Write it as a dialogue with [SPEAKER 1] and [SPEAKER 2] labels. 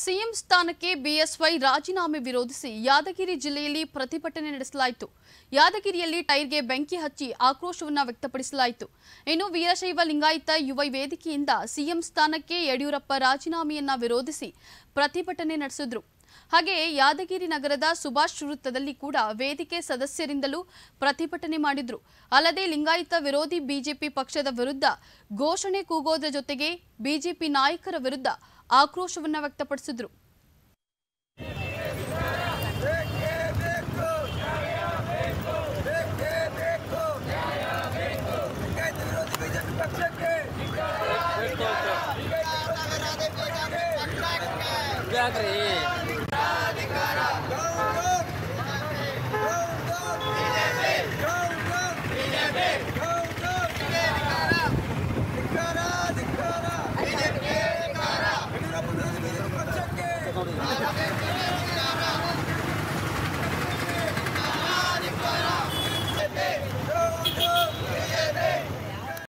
[SPEAKER 1] CM ಸ್ಥಾನಕ್ಕೆ BSY ರಾಜೀನಾಮೆ ವಿರೋಧಿಸಿ ಯಾದಗಿರಿ ಜಿಲ್ಲೆಯಲ್ಲಿ ಪ್ರತಿಭಟನೆ ನಡೆಸಲಾಯಿತು ಯಾದಗಿರಿಯಲ್ಲಿ ಟೈರ್ಗೆ ಬೆಂಕಿ ಹಚ್ಚಿ ಆಕ್ರೋಶವನ್ನ ವ್ಯಕ್ತಪಡಿಸಲಾಯಿತು ಇನ್ನು ವೀರಶೈವ ಲಿಂಗಾಯತ ಯುವ ವೇದಿಕೆಯಿಂದ ಸಿಎಂ ಸ್ಥಾನಕ್ಕೆ ಯಡಿಯೂರಪ್ಪ ರಾಜೀನಾಮೆಯನ್ನ ವಿರೋಧಿಸಿ ಪ್ರತಿಭಟನೆ ನಡೆಸಿದ್ರು ಹಾಗೆ ಯಾದಗಿರಿ ನಗರದ ಸುಭಾಷ್ ವೃತ್ತದಲ್ಲಿ ಕೂಡ ವೇದಿಕೆ ಸದಸ್ಯರಿಂದಲೂ ಪ್ರತಿಭಟನೆ ಮಾಡಿದ್ರು ಅಲ್ಲದೆ ಲಿಂಗಾಯತ ವಿರೋಧಿ ಬಿಜೆಪಿ ಪಕ್ಷದ ವಿರುದ್ಧ ಘೋಷಣೆ ಕೂಗೋದ್ರ ಜೊತೆಗೆ ಬಿಜೆಪಿ ನಾಯಕರ ವಿರುದ್ಧ ಆಕ್ರೋಶವನ್ನ ವ್ಯಕ್ತಪಡಿಸಿದ್ರು
[SPEAKER 2] ಯಾಕ್ರಿ
[SPEAKER 3] ಧಿಕ್ಕಾರ